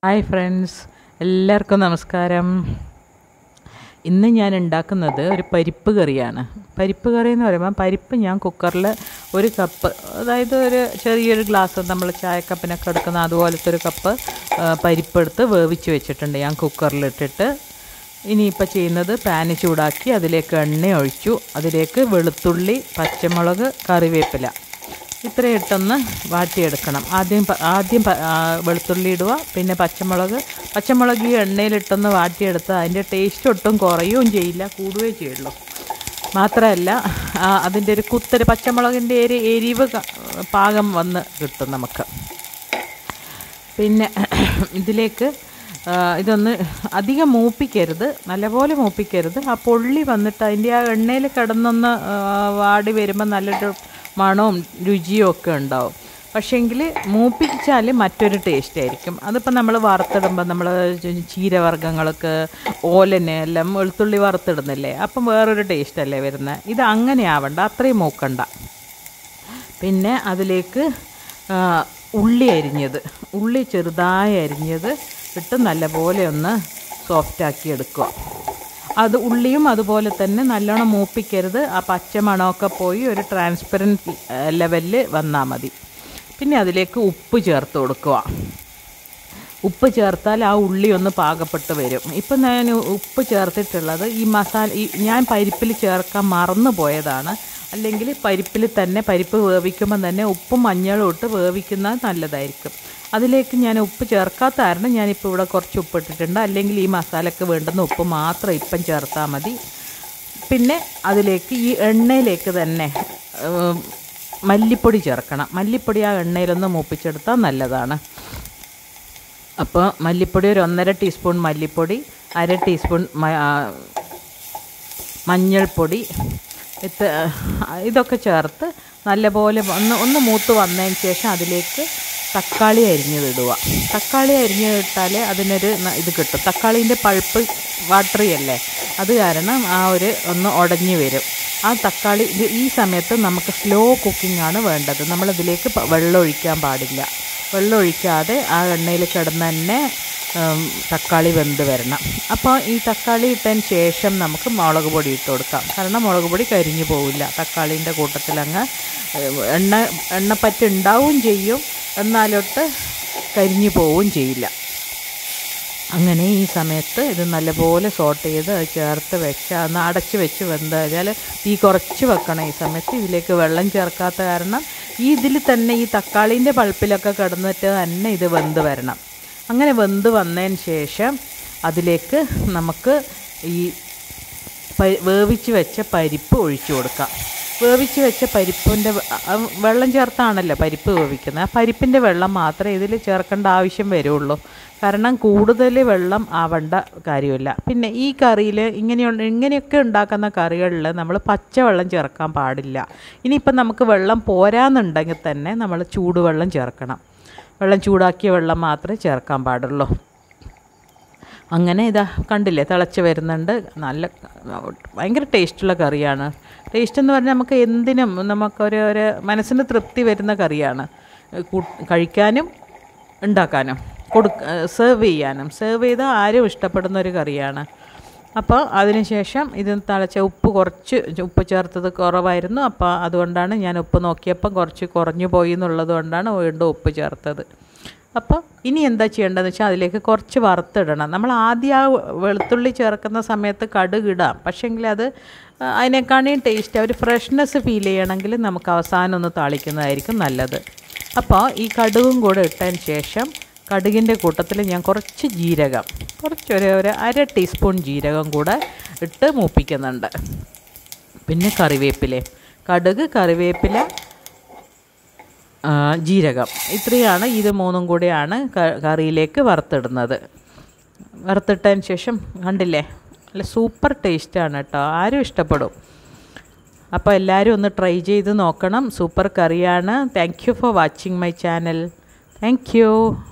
hi friends എല്ലാവർക്കും നമസ്കാരം ഇന്ന് ഞാൻ ഉണ്ടാക്കുന്നത് ഒരു പരിപ്പ് കറിയാണ് പരിപ്പ് കറി എന്ന് പറയുമ്പോൾ പരിപ്പ് ഞാൻ കുക്കറിൽ ഒരു കപ്പ് അതായത് ഒരു ചെറിയൊരു ഗ്ലാസ് നമ്മൾ ചായക്കപ്പിനൊക്കെ എടുക്കുന്ന അതുപോലത്തെ ഒരു കപ്പ് ആ, പരിപ്പെടുത്ത് വേവിച്ച് വെച്ചിട്ടുണ്ട് ഞാൻ കുക്കറിലിട്ടിട്ട് ഇനിയിപ്പോൾ ചെയ്യുന്നത് പാന് ചൂടാക്കി അതിലേക്ക് എണ്ണ ഒഴിച്ചു അതിലേക്ക് വെളുത്തുള്ളി പച്ചമുളക് കറിവേപ്പില ഇത്രയും ഇട്ടൊന്ന് വാട്ടിയെടുക്കണം ആദ്യം പ- ആദ്യം പ- ആ, വെളുത്തുള്ളി ഇടുക പിന്നെ പച്ചമുളക് പച്ചമുളക് ഈ എണ്ണയിലിട്ടൊന്ന് വാട്ടിയെടുത്ത് അതിൻ്റെ ടേസ്റ്റ് ഒട്ടും കുറയുകയും ചെയ്യില്ല കൂടുകയും ചെയ്യുള്ളൂ മാത്രമല്ല ആ, അതിൻ്റെ ഒരു കുത്തര് പച്ചമുളകിൻ്റെ ഒരു എരിവ് ക- പാകം വന്ന് കിട്ടും നമുക്ക് പിന്നെ ഇതിലേക്ക് ആ, ഇതൊന്ന് അധികം മൂപ്പിക്കരുത് നല്ലപോലെ മൂപ്പിക്കരുത് ആ പൊള്ളി വന്നിട്ട് അതിൻ്റെ ആ എണ്ണയിൽ കിടന്നൊന്ന് ആ, വാടി വരുമ്പോൾ നല്ലൊരു മണവും രുചിയും ഒക്കെ ഉണ്ടാവും പക്ഷേങ്കിൽ മൂപ്പിച്ചാൽ മറ്റൊരു ടേസ്റ്റ് ആയിരിക്കും അതിപ്പോൾ നമ്മൾ വറുത്തിടുമ്പോൾ നമ്മൾ ചീരവർഗ്ഗങ്ങൾക്ക് ഓലന് എല്ലാം വെളുത്തുള്ളി വറുത്തിടുന്നില്ലേ അപ്പം വേറൊരു ടേസ്റ്റ് അല്ലേ വരുന്നത് ഇത് അങ്ങനെ ആവണ്ട അത്രയും മൂക്കണ്ട പിന്നെ അതിലേക്ക് ആ, ഉള്ളി അരിഞ്ഞത് ഉള്ളി ചെറുതായി അരിഞ്ഞത് ഇട്ട് നല്ലപോലെ ഒന്ന് സോഫ്റ്റാക്കി എടുക്കുക അത് ഉള്ളിയും അതുപോലെ തന്നെ നല്ലോണം മൂപ്പിക്കരുത് ആ പച്ച മണമൊക്കെ പോയി ഒരു ട്രാൻസ്പെറൻറ്റ് ലെവലിൽ വന്നാൽ മതി പിന്നെ അതിലേക്ക് ഉപ്പ് ചേർത്ത് കൊടുക്കുക ഉപ്പ് ചേർത്താൽ ആ ഉള്ളി ഒന്ന് പാകപ്പെട്ട് വരും ഇപ്പം ഞാൻ ഉപ്പ് ചേർത്തിട്ടുള്ളത് ഈ മസാല ഈ ഞാൻ പരിപ്പിൽ ചേർക്കാൻ മറന്നു പോയതാണ് അല്ലെങ്കിൽ പരിപ്പിൽ തന്നെ പരിപ്പ് വേവിക്കുമ്പോൾ തന്നെ ഉപ്പും മഞ്ഞളും ഇട്ട് വേവിക്കുന്നത് നല്ലതായിരിക്കും അതിലേക്ക് ഞാൻ ഉപ്പ് ചേർക്കാത്ത കാരണം ഞാനിപ്പോൾ ഇവിടെ കുറച്ച് ഉപ്പ് ഇട്ടിട്ടുണ്ട് അല്ലെങ്കിൽ ഈ മസാലയ്ക്ക് വേണ്ടുന്ന ഉപ്പ് മാത്രം ഇപ്പം ചേർത്താൽ മതി പിന്നെ അതിലേക്ക് ഈ എണ്ണയിലേക്ക് തന്നെ ഏം, മല്ലിപ്പൊടി ചേർക്കണം മല്ലിപ്പൊടി ആ എണ്ണയിലൊന്ന് മൂപ്പിച്ചെടുത്താൽ നല്ലതാണ് അപ്പോൾ മല്ലിപ്പൊടി ഒരു ഒന്നര ടീസ്പൂൺ മല്ലിപ്പൊടി അര ടീസ്പൂൺ മ- ആ, മഞ്ഞൾപ്പൊടി ഇത് ഇതൊക്കെ ചേർത്ത് നല്ലപോലെ ഒന്ന് ഒന്ന് മൂത്ത് വന്നതിന് ശേഷം അതിലേക്ക് തക്കാളി അരിഞ്ഞതിടുക തക്കാളി അരിഞ്ഞിട്ടാൽ അതിനൊരു ന- ഇത് കിട്ടും തക്കാളീൻ്റെ പൾപ്പ് വാട്ടറി അല്ലേ അത് കാരണം ആ ഒരു ഒന്ന് ഉടഞ്ഞു വരും ആ തക്കാളി ഇത് ഈ സമയത്ത് നമുക്ക് സ്ലോ കുക്കിംഗ് ആണ് വേണ്ടത് നമ്മളതിലേക്ക് പ- വെള്ളം ഒഴിക്കാൻ പാടില്ല വെള്ളം ഒഴിക്കാതെ ആ എണ്ണയിൽ കിടന്ന് തന്നെ ഉം, തക്കാളി വെന്ത് വരണം അപ്പോൾ ഈ തക്കാളി ഇട്ടതിന് ശേഷം നമുക്ക് മുളക് പൊടി ഇട്ട് കൊടുക്കാം കാരണം മുളക് പൊടി കരിഞ്ഞു പോവില്ല തക്കാളീൻ്റെ കൂട്ടത്തിലങ്ങ് ഏഹ്, എണ്ണ എണ്ണപ്പറ്റ് ഉണ്ടാവുകയും ചെയ്യും എന്നാലൊട്ട് കരിഞ്ഞു പോവുകയും ചെയ്യില്ല അങ്ങനെ ഈ സമയത്ത് ഇത് നല്ലപോലെ സോട്ട് ചെയ്ത് അത് ചേർത്ത് വെച്ച് ഒന്ന് അടച്ച് വെച്ച് വെന്ത് കഴിഞ്ഞാൽ തീ കുറച്ച് വെക്കണം ഈ സമയത്ത് ഇതിലേക്ക് വെള്ളം ചേർക്കാത്ത കാരണം ഈ ഇതിൽ തന്നെ ഈ തക്കാളീൻ്റെ പൾപ്പിലൊക്കെ കിടന്നിട്ട് തന്നെ ഇത് വെന്ത് വരണം അങ്ങനെ വെന്ത് വന്നതിന് ശേഷം അതിലേക്ക് നമുക്ക് ഈ പ- വേവിച്ച് വെച്ച പരിപ്പ് ഒഴിച്ചു കൊടുക്കാം വേവിച്ച് വെച്ച പരിപ്പിൻ്റെ വെ- ആ വെള്ളം ചേർത്താണല്ലോ പരിപ്പ് വേവിക്കുന്നത് ആ പരിപ്പിൻ്റെ വെള്ളം മാത്രമേ ഇതിൽ ചേർക്കേണ്ട ആവശ്യം വരുള്ളൂ കാരണം കൂടുതൽ വെള്ളം ആവേണ്ട കാര്യമില്ല പിന്നെ ഈ കറിയിൽ ഇങ്ങനെയുള്ള ഇങ്ങനെയൊക്കെ ഉണ്ടാക്കുന്ന കറികളിൽ നമ്മൾ പച്ചവെള്ളം ചേർക്കാൻ പാടില്ല ഇനിയിപ്പം നമുക്ക് വെള്ളം പോരാന്നുണ്ടെങ്കിൽ തന്നെ നമ്മൾ ചൂടുവെള്ളം ചേർക്കണം വെള്ളം ചൂടാക്കിയ വെള്ളം മാത്രമേ ചേർക്കാൻ പാടുള്ളൂ അങ്ങനെ ഇതാ കണ്ടില്ലേ തിളച്ച് വരുന്നുണ്ട് നല്ല ഭയങ്കര ടേസ്റ്റുള്ള കറിയാണ് ടേസ്റ്റ് എന്ന് പറഞ്ഞാൽ നമുക്ക് എന്തിനും നമുക്കൊരു ഒരു മനസ്സിന് തൃപ്തി വരുന്ന കറിയാണ് കൂ- കഴിക്കാനും ഉണ്ടാക്കാനും കൊടുക്ക സെർവ് ചെയ്യാനും സെർവ് ചെയ്താൽ ആരും ഇഷ്ടപ്പെടുന്ന ഒരു കറിയാണ് അപ്പോൾ അതിനുശേഷം ഇത് തിളച്ച ഉപ്പ് കുറച്ച് ഉപ്പ് ചേർത്തത് കുറവായിരുന്നു അപ്പോൾ അതുകൊണ്ടാണ് ഞാൻ ഉപ്പ് നോക്കിയപ്പം കുറച്ച് കുറഞ്ഞു പോയി എന്നുള്ളത് കൊണ്ടാണ് വീണ്ടും ഉപ്പ് ചേർത്തത് അപ്പോൾ ഇനി എന്താ ചെയ്യേണ്ടതെന്ന് വെച്ചാൽ അതിലേക്ക് കുറച്ച് വറുത്തിടണം നമ്മൾ ആദ്യം ആ വെളുത്തുള്ളി ചേർക്കുന്ന സമയത്ത് കടുക് ഇടാം പക്ഷേങ്കിൽ അത് അതിനേക്കാളും ടേസ്റ്റ് ഒരു ഫ്രഷ്നെസ് ഫീൽ ചെയ്യണമെങ്കിൽ നമുക്ക് അവസാനം ഒന്ന് താളിക്കുന്നതായിരിക്കും നല്ലത് അപ്പോൾ ഈ കടുകും കൂടെ ഇട്ടതിന് ശേഷം കടുകിൻ്റെ കൂട്ടത്തിൽ ഞാൻ കുറച്ച് ജീരകം കുറച്ചൊരു ഒരു അര ടീസ്പൂൺ ജീരകം കൂടെ ഇട്ട് മൂപ്പിക്കുന്നുണ്ട് പിന്നെ കറിവേപ്പില കടുക് കറിവേപ്പില ആ, ജീരകം ഇത്രയാണ് ഇത് മൂന്നും കൂടിയാണ് ക- കറിയിലേക്ക് വറുത്തിടുന്നത് വറുത്തിട്ടതിന് ശേഷം കണ്ടില്ലേ നല്ല സൂപ്പർ ടേസ്റ്റാണ് കേട്ടോ ആരും ഇഷ്ടപ്പെടും അപ്പോൾ എല്ലാവരും ഒന്ന് ട്രൈ ചെയ്ത് നോക്കണം സൂപ്പർ കറിയാണ് thank you for watching my channel thank U